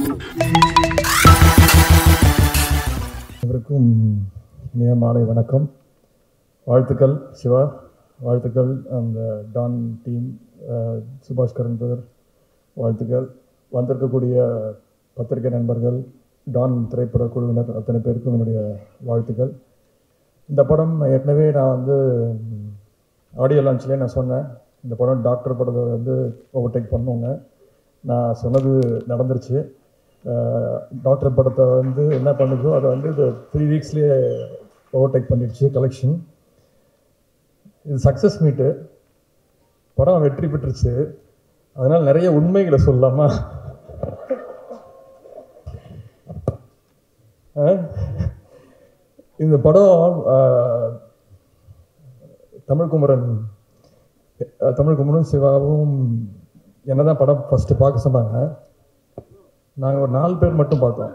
இவருக்கும் இனிய மாலை வணக்கம் வாழ்த்துக்கள் சிவா வாழ்த்துக்கள் அந்த டான் டீம் அஹ், சுபாஷ் கரன் பிரதர் வாழ்த்துக்கள் வந்திருக்கக்கூடிய பத்திரிகை நண்பர்கள் டான் திரைப்பட குழுவினர் அத்தனை பேருக்கும் என்னுடைய வாழ்த்துக்கள் இந்த படம் ஏற்கனவே நான் வந்து ஆடியோ லான்ச்லேயே நான் சொன்னேன் இந்த படம் டாக்டர் படத்தை வந்து ஓவர்டேக் பண்ணுவோங்க நான் சொன்னது நடந்துருச்சு அஹ் டாக்டர் படத்தை வந்து என்ன பண்ணுதோ அதை வந்து இது த்ரீ வீக்ஸ்லேயே ஓவர்டேக் பண்ணிடுச்சு கலெக்ஷன் இது சக்ஸஸ் மீட்டு படம் வெற்றி பெற்றுச்சு அதனால் நிறைய உண்மைகளை சொல்லலாமா அஹ்? இந்த படம் அஹ், தமிழ் குமரன் அஹ், தமிழ் குமரன் சிவாவும் என்ன தான் படம் ஃபஸ்ட்டு பார்க்க சொன்னாங்க நாங்கள் ஒரு நாலு பேர் மட்டும் பார்த்தோம்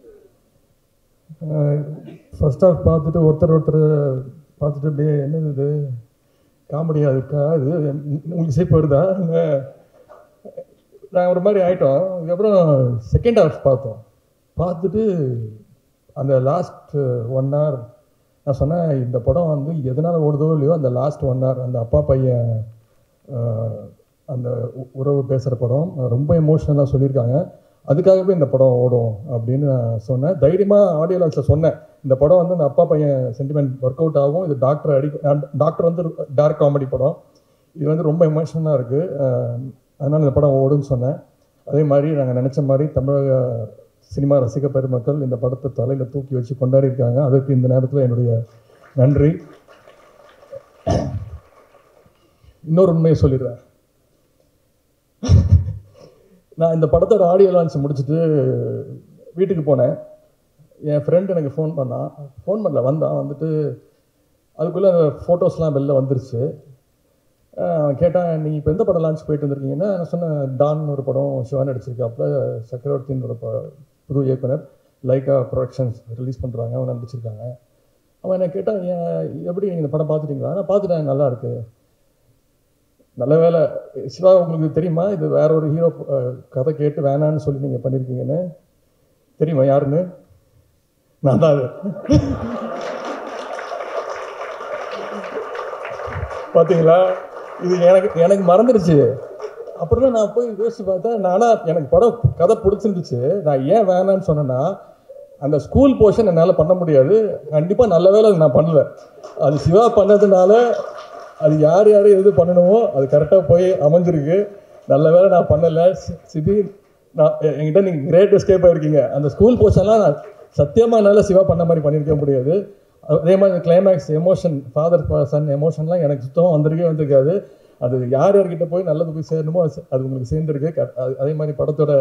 ஃபர்ஸ்ட் ஹாஃப் பார்த்துட்டு ஒருத்தர் ஒருத்தர் பார்த்துட்டு அப்படியே என்னது இது காமெடியாக இருக்கா இது உங்களுக்கு சேப் வருதா நாங்கள் ஒரு மாதிரி ஆயிட்டோம் அதுக்கப்புறம் செகண்ட் ஹாஃப் பார்த்தோம் பார்த்துட்டு அந்த லாஸ்ட் ஒன் hour நான் சொன்னேன் இந்த படம் வந்து எதனால் ஓடுதோ இல்லையோ அந்த லாஸ்ட் ஒன் hour அந்த அப்பா பையன் அஹ், அந்த உ- உறவு பேசுகிற படம் ரொம்ப எமோஷ்னலாக சொல்லியிருக்காங்க அதுக்காகவே இந்த படம் ஓடும் அப்படின்னு நான் சொன்னேன் தைரியமாக ஆடியோ லான்ச்சில் சொன்னேன் இந்த படம் வந்து அந்த அப்பா பையன் சென்டிமெண்ட் ஒர்க் அவுட் ஆகும் இது டாக்டர் அடி டாக்டர் வந்து டார்க் காமெடி படம் இது வந்து ரொம்ப எமோஷனலாக இருக்குது அதனால் இந்த படம் ஓடுன்னு சொன்னேன் அதே மாதிரி நாங்கள் நினச்ச மாதிரி தமிழக சினிமா ரசிக பெருமக்கள் இந்த படத்தை தலையில் தூக்கி வச்சு கொண்டாடி இருக்காங்க அதுக்கு இந்த நேரத்தில் என்னுடைய நன்றி இன்னொரு உண்மையை சொல்லிடுறேன் நான் இந்த படத்தோட ஆடியோ லான்ச் முடிச்சுட்டு வீட்டுக்கு போனேன் என் ஃப்ரெண்ட் எனக்கு ஃபோன் பண்ணான் ஃபோன் பண்ணல வந்தான் வந்துட்டு அதுக்குள்ளே அந்த ஃபோட்டோஸ்லாம் வெளில வந்துருச்சு அஹ் அவன் கேட்டான் நீங்கள் இப்போ எந்த படம் லான்ச் போயிட்டு வந்திருக்கீங்கன்னா நான் சொன்னேன் டான் ஒரு படம் சிவா நடிச்சிருக்காப்புல சக்கரவர்த்தின்னு ஒரு ப- புது இயக்குனர் லைக்கா ப்ரொடக்ஷன்ஸ் ரிலீஸ் பண்ணுறாங்க அவன் நடிச்சிருக்காங்க அவன் என்ன கேட்டான் "ஏன், எப்படி நீங்கள் இந்த படம் பார்த்துட்டீங்களா நான் பார்த்துட்டேன் நல்லா இருக்கு நல்ல வேலை சிவா உங்களுக்கு தெரியுமா இது வேற ஒரு ஹீரோ கதை கேட்டு வேணான்னு சொல்லி நீங்கள் பண்ணியிருக்கீங்கன்னு தெரியுமா யாருன்னு நான் தான் அது பார்த்தீங்களா இது எனக்கு எனக்கு மறந்துடுச்சு அப்புறம் தான் நான் போய் யோசிச்சு பார்த்தேன் நானா எனக்கு படம் கதை பிடிச்சிருந்துச்சு நான் ஏன் வேணான்னு சொன்னேன்னா அந்த ஸ்கூல் போர்ஷன் என்னால் பண்ண முடியாது கண்டிப்பாக நல்ல வேலை அது நான் பண்ணல அது சிவா பண்ணதுனால அது யார் யார் எது பண்ணணுமோ அது கரெக்டாக போய் அமைஞ்சிருக்கு நல்ல வேலை நான் பண்ணலை சி- சிபி நான் எ- என்கிட்ட நீங்கள் கிரேட் எஸ்கேப் ஆயிருக்கீங்க அந்த ஸ்கூல் போர்ஷன்லாம் நான் சத்தியமாக என்னால் சிவா பண்ண மாதிரி பண்ணியிருக்க முடியாது அதே மாதிரி கிளைமேக்ஸ் எமோஷன் ஃபாதர் சன் எமோஷன்லாம் எனக்கு சுத்தமாக வந்திருக்கே வந்திருக்காது அது யார் யார்கிட்ட போய் நல்லது போய் சேரணுமோ அது சே- அது உங்களுக்கு சேர்ந்துருக்கு க- அது- அதே மாதிரி படத்தோட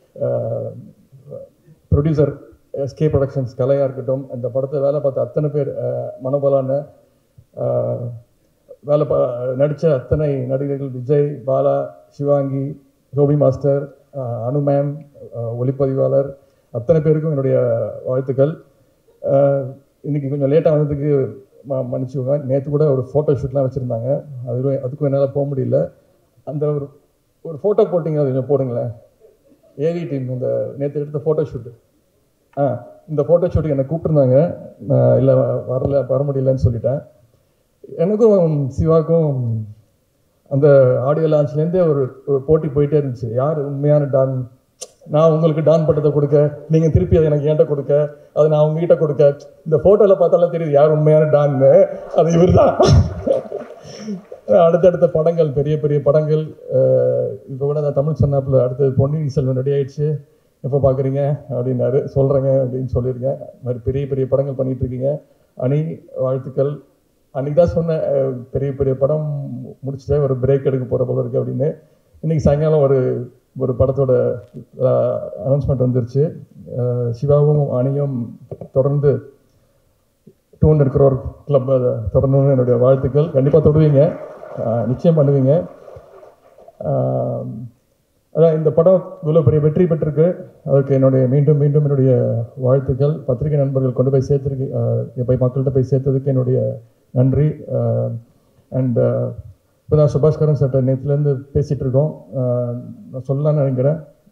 ப்ரொடியூசர் எஸ்கே ப்ரொடக்ஷன்ஸ் கலையாக இருக்கட்டும் இந்த படத்தை வேலை பார்த்த அத்தனை பேர் அஹ், மனோபலான அஹ், வேலை பா நடித்த அத்தனை நடிகர்கள் விஜய் பாலா சிவாங்கி ரோபி மாஸ்டர் அஹ், அனு மேம் அஹ், ஒளிப்பதிவாளர் அத்தனை பேருக்கும் என்னுடைய வாழ்த்துக்கள் அஹ், இன்னைக்கு கொஞ்சம் லேட்டாக வந்ததுக்கு ம மன்னிச்சுக்கோங்க நேற்று கூட ஒரு ஃபோட்டோ ஷூட்லாம் வச்சுருந்தாங்க அது அதுக்கும் என்னால் போக முடியல அந்த ஒரு ஒரு ஃபோட்டோ போட்டிங்க அது கொஞ்சம் போடுங்களேன் ஏவி டீம் இந்த நேற்று எடுத்த ஃபோட்டோ ஷூட்டு ஆ இந்த ஃபோட்டோ ஷூட்டுக்கு என்னை கூப்பிட்டுருந்தாங்க நான் இல்லை வரல வர முடியலன்னு சொல்லிட்டேன் எனக்கும் சிவாக்கும் அந்த ஆடியோ லான்ச்லேருந்தே ஒரு ஒரு போட்டி போயிட்டே இருந்துச்சு யார் உண்மையான டான் நான் உங்களுக்கு டான் பட்டத்தை கொடுக்க நீங்கள் திருப்பி அதை எனக்கு என்கிட்ட கொடுக்க அதை நான் உங்ககிட்ட கொடுக்க இந்த ஃபோட்டோவில் பார்த்தாலும் தெரியுது யார் உண்மையான டான்னு அது இவர் தான் அடுத்தடுத்த படங்கள் பெரிய பெரிய படங்கள் இப்போ கூட நான் தமிழ் சொன்னாப்புல அடுத்தது பொன்னியின் செல்வன் ரெடி ஆயிடுச்சு எப்போ பார்க்குறீங்க அப்படின்னாரு சொல்கிறேங்க அப்படின்னு சொல்லியிருக்கேன் இது மாதிரி பெரிய பெரிய படங்கள் பண்ணிட்டு இருக்கீங்க அணி வாழ்த்துக்கள் அன்னைக்கு தான் சொன்னேன் அஹ், பெரிய பெரிய படம் முடிச்சுட்டு ஒரு பிரேக் எடுக்க போகிற போல இருக்கு அப்படின்னு இன்னைக்கு சாயங்காலம் ஒரு ஒரு படத்தோட அனௌன்ஸ்மெண்ட் வந்துருச்சு அஹ், சிவாவும் அணியும் தொடர்ந்து டூ ஹண்ட்ரட் க்ரோர் கிளப் தொடரணும்னு என்னுடைய வாழ்த்துக்கள் கண்டிப்பாக தொடுவீங்க அஹ், நிச்சயம் பண்ணுவீங்க அஹ், அதான் இந்த படம் இவ்வளோ பெரிய வெற்றி பெற்றிருக்கு அதுக்கு என்னுடைய மீண்டும் மீண்டும் என்னுடைய வாழ்த்துக்கள் பத்திரிகை நண்பர்கள் கொண்டு போய் சேர்த்துருக்கு அஹ், போய் மக்கள்கிட்ட போய் சேர்த்ததுக்கு என்னுடைய நன்றி அண்ட் இப்போ தான் சுபாஷ்கரன் சார்ட்ட நேற்றுலேருந்து பேசிகிட்டு இருக்கோம் அஹ், நான் சொல்லலாம்னு நினைக்கிறேன்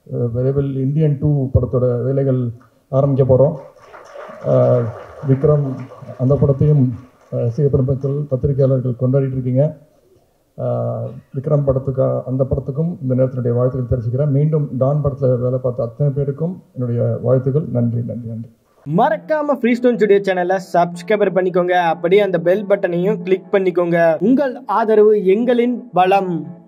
அஹ், விரைவில் இந்தியன் டூ படத்தோட வேலைகள் ஆரம்பிக்க போகிறோம் விக்ரம் அந்த படத்தையும் அஹ், ரசிக பெருமக்கள் பத்திரிகையாளர்கள் கொண்டாடிட்டு இருக்கீங்க அஹ், விக்ரம் படத்துக்கு அந்த படத்துக்கும் இந்த நேரத்தினுடைய வாழ்த்துக்கள் தெரிவிச்சுக்கிறேன் மீண்டும் டான் படத்தில் வேலை பார்த்த அத்தனை பேருக்கும் என்னுடைய வாழ்த்துக்கள் நன்றி நன்றி நன்றி மறக்காம ஃப்ரீ ஸ்டோன் ஸ்டுடியோ சேனலை சப்ஸ்கிரைபர் பண்ணிக்கோங்க அப்படியே அந்த பெல் பட்டனையும் கிளிக் பண்ணிக்கோங்க உங்கள் ஆதரவு எங்களின் பலம்